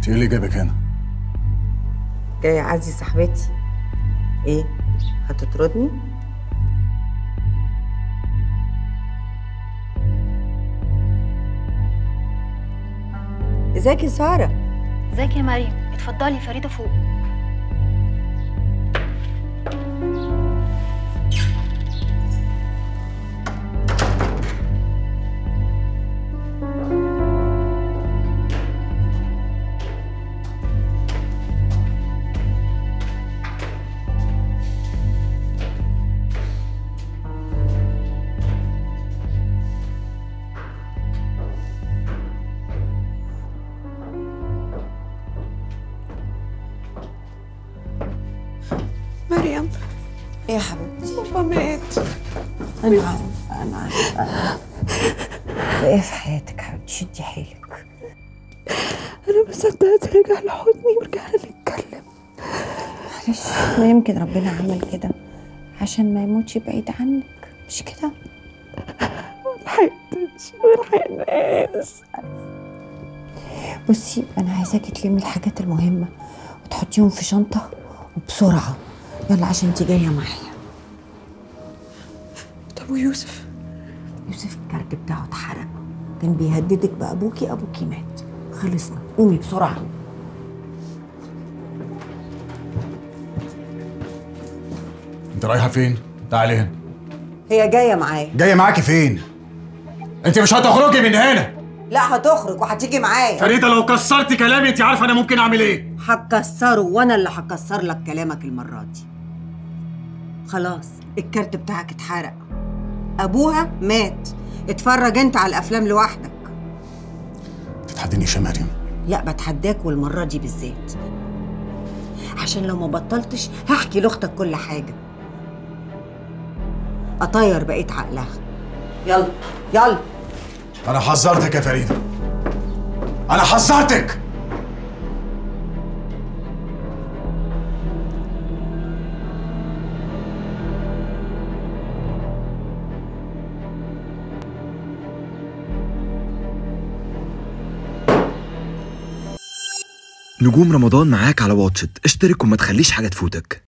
انت ايه اللي جايبك هنا؟ جاية أعزي صاحبتي إيه؟ هتطردني؟ ازيك يا سارة؟ ازيك يا مريم اتفضلي فريده فوق مريم إيه يا حبيبتي؟ بابا مات أنا عارفة أنا عارفة أنا إيه في حياتك حبيبتي شدي حيلك انا ما صدقت رجع لحضني ورجعنا نتكلم معلش ما يمكن ربنا عمل كده عشان ما يموتش بعيد عنك مش كده؟ ملحقتش ملحقناش بصي أنا عايزاكي تلمي الحاجات المهمة وتحطيهم في شنطة وبسرعة يلا عشان انت جاية معايا طب ويوسف يوسف الكارت بتاعه اتحرق كان بيهددك بأبوكي أبوكي مات خلصنا قومي بسرعة انت رايحه فين؟ تعالي هنا هي جاية معايا جايه معاكي فين؟ انت مش هتخرجي من هنا لا هتخرج وهتيجي معايا فريده لو كسرت كلامي انت عارفه انا ممكن اعمل ايه هتكسره وانا اللي هكسر لك كلامك المرة دي خلاص الكارت بتاعك اتحرق ابوها مات اتفرج انت على الافلام لوحدك تتحدينيش يا مريم لا بتحداك والمرة دي بالذات عشان لو ما بطلتش هحكي لاختك كل حاجة أطير بقيت عقلها يلا يلا انا حذرتك يا فريده انا حذرتك نجوم رمضان معاك على واتشت اشترك وما تخليش حاجة تفوتك